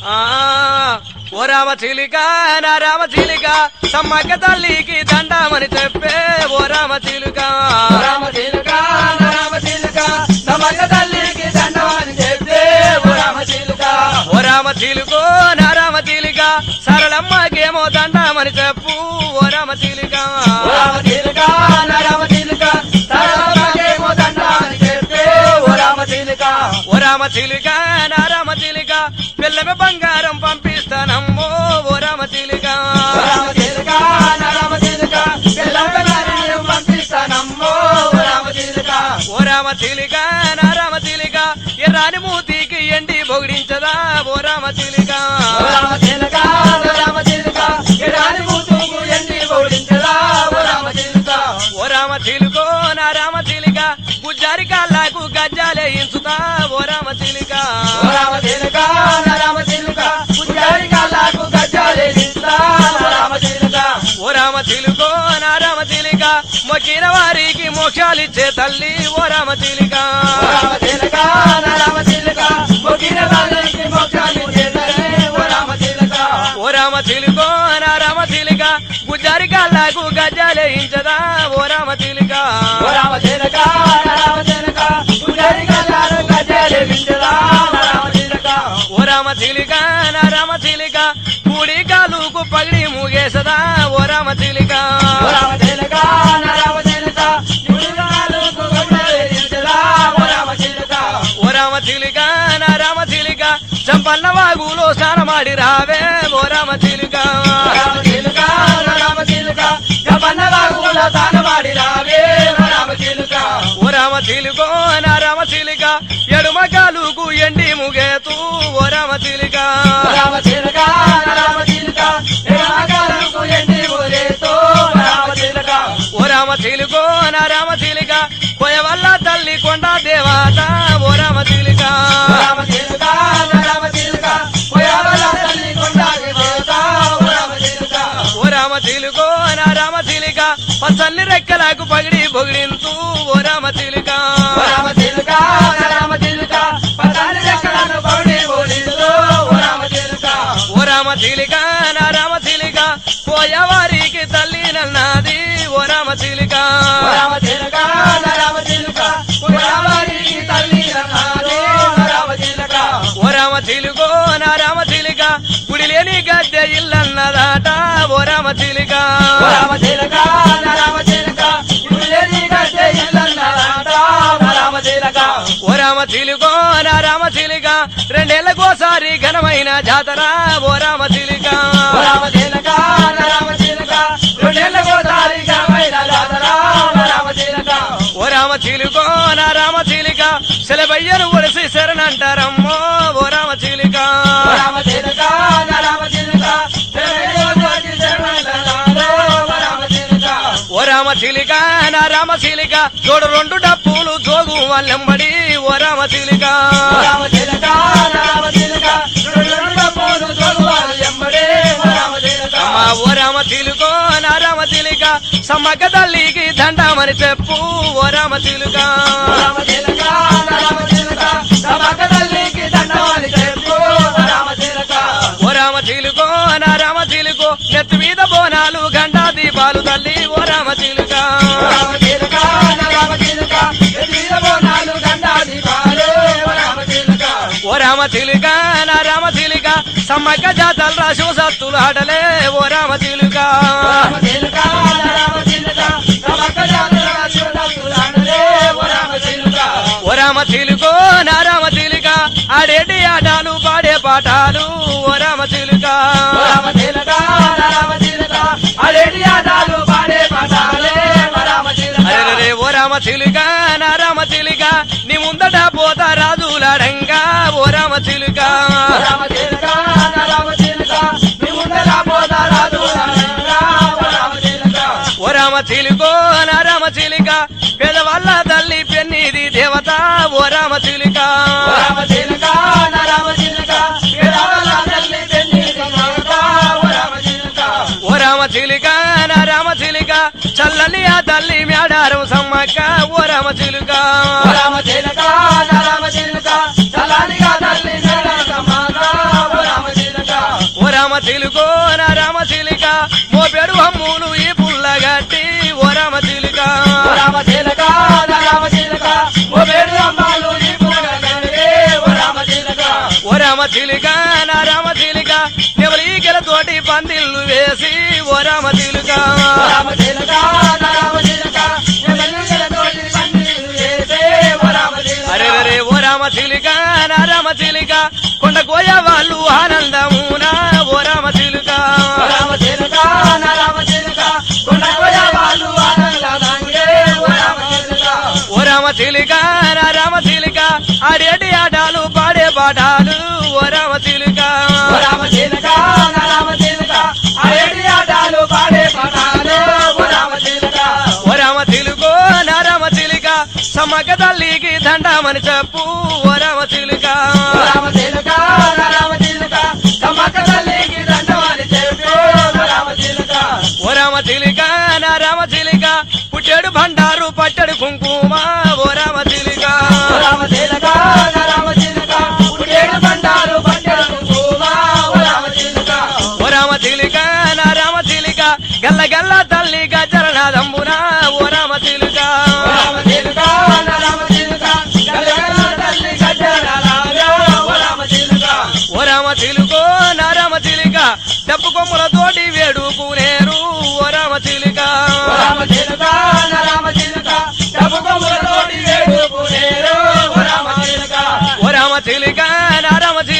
ఆ ఓ రామ చిలిక నా రామ చిలిక సమ్మక్క తల్లికి దండమని చెప్పే ఓ రామ చిలుక రామ చిలుక నా రామ చిలుక నమ్మక తల్లికి దండమని చెప్తే ఓ రామ చిలుక ఓ రామ చిలుకో నా రామ చిలిక సరళమ్మకేమో దండమని చెప్పు ఓ రామ చిలిక ఓ రామ చిలుక నా రామ చిలుక తరమకేమో దండమని చెప్తే ఓ రామ చిలుక ఓ రామ చిలిక నా రామ చిలిక పిల్లమే బంగారం పంపిస్తానమ్మో ఓ రామ చిలిక ఓ రామ చిలుక నా రామ చిలుక పిల్లలను పంపిస్తానమ్మో ఓ రామ చిలుక ఓ రామ చిలిక నా రామ చిలిక ఎర్రాని మూతికి ఎండి పొగిడించదా ఓ రామ చిలిక ఓ రామ చిలుక నా రామ చిలుక ఎడారి మూతుకు ఎండి ఓడించరా ఓ రామ చిలుక ఓ రామ చిలుకో నా రామ చిలిక గుజ్జారి కాళ్ళకు గజ్జాలే ఇంచుతా ఓ రామ చిలిక ఓ రామ చిలుక నా రామ చిలుక పుజారి కాళ్ళకు గజ్జాలే నిస్తా ఓ రామ చిలుక ఓ రామ చిలుకో నా రామ చిలిక మొక్కిన వారికి మోక్షాలిచ్చే తల్లి ఓ రామ చిలిక ఓ రామ చిలుక నా రామ చిలుక మొగిన వాళ్ళకి మోక్షాన్ని చేతనే ఓ రామ చిలుక ఓ రామ చిలుకో నా రామ చిలిక గుజ్జారి కాళ్ళకు గజ్జాలే ఇంచదా ఓ రామ చిలిక ఓ రామ చిలుక నా రామ చిలుక పుజారి కాళ్ళకు గజ్జాలే నిస్తా ఓ రామ చిలుక ఓ రామ చిలిక నా రామ చిలిక కూడి కాలుకు పగిడి ముగేసదా ఓ రామ చిలిక ఓ రామ చిలుక నా రామ చిలుక పుజాలకు గజ్జాలే నిస్తా ఓ రామ చిలుక ఓ రామ చిలిక నా రామ చిలిక చంపన్న వాగులో స్నానమాడి రావే ఓ రామ చిలిక రామ చిలుక రామ చిలుక గమన్న బాగుల తానవాడి రావే రామ చిలుక ఓ రామ చిలుకో నా రామ చిలిక ఎడుమ కాలుకు ఎండి ముగేతూ ఓ రామ చిలిక రామ చిలుక రామ చిలుక రామకాలకు ఎండి ఊరేతో రామ చిలుక ఓ రామ చిలుకో నా రామ చిలిక కొయవల్ల తల్లి కొండ దేవాత ఓ రామ చిలిక రామ చిలుక రామ చిలుక పోయావల తల్లి కొండాకి పోతా రామ చిలుక ఓ రామ చిలుకో నా రామ చిలిక పచ్చని రెక్కలకు పగిడి పొగిడింతూ ఓ రామ చిలిక రామ చిలుక రామ చిలుక పదాన్ని ఎక్కడను పౌడి పోలీసులో రామ చిలుక ఓ రామ చిలిక నా రామ చిలిక పోయవారికి తల్లి నన్నది ఓ రామ చిలిక రామ చిలుక రామ చిలుక పోయావారికి తల్లి అన్నాడు రామ చిలుక ఓ రామ చిలుకో నా రామ చిలిక గుడి లేని గద్దె ఇల్లన్నదాట ఓ రామ చిలిక రామ చిలక రామ చిలక ఇప్పుడు లేని కట్టే ఇల్లన్నారాట రామ చిలక ఓ రామ చిలుకో నా రామ చిలిక రెండేళ్లకోసారి ఘనమైన జాతర ఓ రామ చిలిక రామ చిలక రామ చిలక రెండేళ్ళకోసారి గమైన జాతర రామ చిలక ఓ రామ చిలుకో నా రామ చిలిక సెలబయ్యను ఒడిసి శరణంటారమ్మో ఓ రామ చిలిక రామ చిలక రామ చిలక రెండేళ్ళకోసారి శరణంటారాడు రామ చిలక ఓ రామ చిలిక నా రామ చిలిక జోడు రెండు డప్పులు జోగు వాళ్ళెంబడి ఓ రామ చిలిక రామ చిలక రామ చిలక రెండు పోను చదువాలి ఎంబడే రామ చిలక అమ్మా ఓ రామ చిలుకో నా రామ చిలిక సమ్మక్క తల్లికి దండమని చెప్పు ఓ రామ చిలుక రామ చిలక రామ చిలక సమక తల్లికి దండమని చెప్పు రామ చిలక ఓ రామ చిలుకో నా రామ చిలుకో నెత్తి మీద బోనాలు గండా దీపాలు తల్లి ఓ రామ చిలుక రామ చిలక రామ చిలక ఎదిగిన బోనాలు గండా దీపాలు రామ చిలక ఓ రామ చిలుక నా రామ చిలుక సమ్మక్క జాతర రాశు సత్తులు ఆడలే ఓ రామ చిలుక రామ చిలక రామ చిలక సమక జాతర శివదాసులాడలే రామ చిలక ఓ రామ చిలుకో నా రామ చిలుక ఆడేటి ఆటలు పాడే పాఠాలు ఓ రామ చిలుక రామ చిలక రామ చిలక అలేటి ఆటాలు పాడే పాటాలే రామ చిలక అరే ఓ రామ చిలుక నా రామ చిలుక నీ ముందట పోతా రాజులాడంగా ఓ రామ చిలుక రామ చిలక రామ చిలక మీ ముందర పోతా రాదు రామ చిలక ఓ రామ చిలుకో నా రామ చిలుక పేదవాళ్ళ తల్లి పెన్నిది దేవత ఓ రామ చిలుక రామ చిలక రామ చిలక రామ తల్లి పెళ్లి రామ చిలక ఓ రామ చిలుక నా రామ చిలుక చల్లని ఆ తల్లి మేడారం సమ్మక్క ఓ రామ చిలుక రామ చిలక రామ చిలక చలానిగా తల్లి సమాగా రామ చిలక చిలుకో నా రామ చిలిక మోపెడు అమ్ములు ఈ పుల్లగట్టి ఓ రామ చిలుక ఓ రామ చిలక నా రామ చిలక ఓ వేడు అమ్మాలు ఈ పులగలే ఓ రామ చిలక ఓ రామ చిలిక నా రామ చిలిక నెవలీగల తోటి పందిళ్ళు వేసి ఓ రామ చిలుక ఓ రామ చిలక నా రామ చిలక ఎమ్మెల్యేల తోటి పందిళ్ళు వేసే ఓ రామ చిలక అరే అరే ఓ రామ చిలిక నా రామ చిలిక కొండ కోయ వాళ్ళు ఆనందమునా ఓ రామ చిలుక ఓ రామ చిలక నా రామ చిలక కొండ కోయ వాళ్ళు ఆనందంగే ఓ రామ చిలక ఓ రామ చిలిక నా రామ చిలిక ఆడేటి ఆటలు పాడే పాఠాలు ఓ రామ చిలుక ఓ రామ చిలక నా రామ చిలక అరేటి ఆటలు పాడే పాటాలు ఓ రామ చిలక ఓ రామ చిలుకో నా రామ చిలిక సమ్మక్క తల్లికి దండమని చెప్పు ఓ రామ చిలుక ఓ రామ చిలక నా రామ చిలక సమ్మక్క తల్లికి దండమని చెప్పి ఓ రామ చిలక ఓ రామ చిలిక నా రామ చిలిక పుట్టెడు బండారు పట్టెడు కుంకుమ ఓ రామ చిలిక ఓ రామ చిలక నా రామ చిలక పుట్టేడు బండారు బండలు కుంకుమ ఓ రామ చిలక ఓ రామ చిలిక నా రామ చిలిక గల్ల గల్ల తల్లి గజరనాదంబున ఓ రామ చిలుక ఓ రామ చిలక నా రామ చిలక గలగల తల్లి గజ్జరాలాగా ఓ రామ చిలక ఓ రామ చిలుకో నా రామ చిలిక డప్పు కొమ్ములతోటి వేడుకునేరు ఓ రామ చిలిక ఓ రామ చిలక నా రామ చిలక డబ్బు కొమ్ములతోటి వేడుకునేరు ఓ రామ చిలక ఓ రామ చిలిక నా రామ